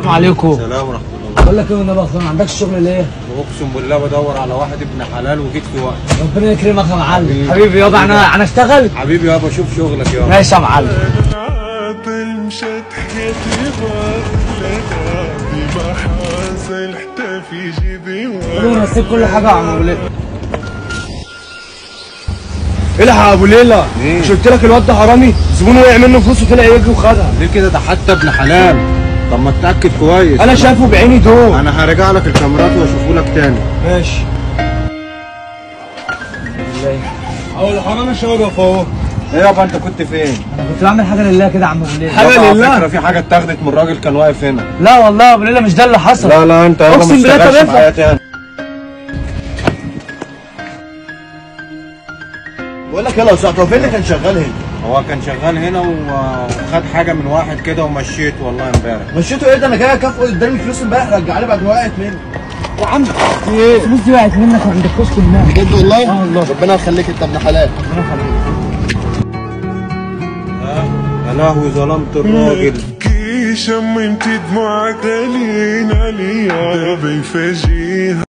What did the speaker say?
السلام عليكم السلام ورحمه الله بقول لك ايه والنبي اصلا ما عندكش شغل ليه؟ اقسم بالله بدور على واحد ابن حلال وجيت في وقت ربنا يكرمك يا معلم حبيبي. حبيبي يابا انا انا اشتغل حبيبي يابا شوف شغلك يابا ماشي يا معلم عاطل مشات حياتي غلطة بما حاصل حتى في جيبي انا نسيب كل حاجه يا عم ابو ليلى الحق يا ابو ليلى إيه؟ مش قلت لك الواد ده حرامي زبونه وقع منه فلوس وطلع يجري وخدها ليه كده ده حتى ابن حلال طب ما اتاكد كويس انا شايفه بعيني دول انا هرجع لك الكاميرات واشوفه لك تاني ماشي اهو الحرامي شرف اهو ايه يابا انت كنت فين انا كنت بعمل حاجه لله كده يا عم ابو ليلى حاجة يابا على لله. فكره في حاجه اتاخدت من راجل كان واقف هنا لا والله يا ابو ليلى مش ده اللي حصل لا لا انت يابا أقسم ما بالله تشتغلش طب معايا تاني بقول لك يلا يا صاحبي هو فين اللي كان شغال هنا هو كان شغال هنا و- وخد حاجه من واحد كده ومشيته والله امبارح مشيته ايه ده انا جاي اكافئه اداني فلوس امبارح رجع لي بعد ما وقعت مني يا عم الفلوس دي وقعت منك عند الكشك هناك بجد والله اه والله ربنا يخليك انت ابن حلال يا لهوي ظلمت الراجل كي شممت دموعك غاليين عليا دابا يفاجئها